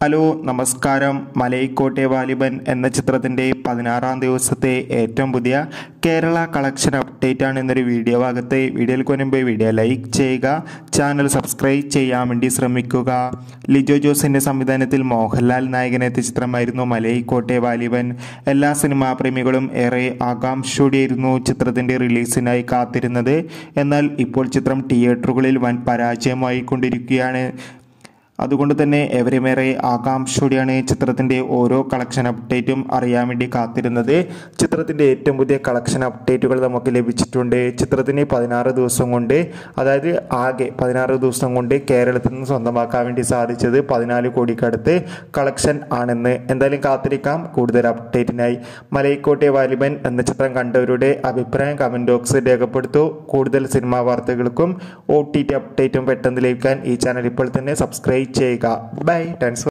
hello നമസ്കാരം മലൈക്കോട്ടെ വാലിബൻ എന്ന ചിത്രത്തിൻ്റെ പതിനാറാം ദിവസത്തെ ഏറ്റവും പുതിയ കേരള കളക്ഷൻ അപ്ഡേറ്റ് ആണ് എന്നൊരു വീഡിയോ ഭാഗത്ത് വീഡിയോയിൽ കൊനുമ്പ് വീഡിയോ ലൈക്ക് ചെയ്യുക ചാനൽ സബ്സ്ക്രൈബ് ചെയ്യാൻ വേണ്ടി ശ്രമിക്കുക ലിജോ ജോസിൻ്റെ സംവിധാനത്തിൽ മോഹൻലാൽ നായകനെത്തിയ ചിത്രമായിരുന്നു മലൈക്കോട്ടെ വാലിബൻ എല്ലാ സിനിമാ പ്രേമികളും ഏറെ ആകാംക്ഷയോടെയായിരുന്നു ചിത്രത്തിൻ്റെ റിലീസിനായി കാത്തിരുന്നത് എന്നാൽ ഇപ്പോൾ ചിത്രം തിയേറ്ററുകളിൽ വൻ പരാജയമായി കൊണ്ടിരിക്കുകയാണ് അതുകൊണ്ട് തന്നെ എവരുമേറെ ആകാംക്ഷയോടെയാണ് ചിത്രത്തിൻ്റെ ഓരോ കളക്ഷൻ അപ്ഡേറ്റും അറിയാൻ വേണ്ടി കാത്തിരുന്നത് ചിത്രത്തിൻ്റെ ഏറ്റവും പുതിയ കളക്ഷൻ അപ്ഡേറ്റുകൾ നമുക്ക് ലഭിച്ചിട്ടുണ്ട് ചിത്രത്തിന് പതിനാറ് ദിവസം കൊണ്ട് അതായത് ആകെ പതിനാറ് ദിവസം കൊണ്ട് കേരളത്തിൽ നിന്ന് സ്വന്തമാക്കാൻ വേണ്ടി സാധിച്ചത് പതിനാല് കോടിക്കടുത്ത് കളക്ഷൻ ആണെന്ന് എന്തായാലും കാത്തിരിക്കാം കൂടുതൽ അപ്ഡേറ്റിനായി മലൈക്കോട്ടെ വാലിബൻ എന്ന ചിത്രം കണ്ടവരുടെ അഭിപ്രായം കമൻറ്റ് ബോക്സിൽ രേഖപ്പെടുത്തൂ കൂടുതൽ സിനിമാ വാർത്തകൾക്കും ഒ ടി ടി അപ്ഡേറ്റും പെട്ടെന്ന് ലഭിക്കാൻ ഈ ചാനൽ ഇപ്പോൾ തന്നെ സബ്സ്ക്രൈബ് ചെയ്യുക ബൈ താങ്ക്സ്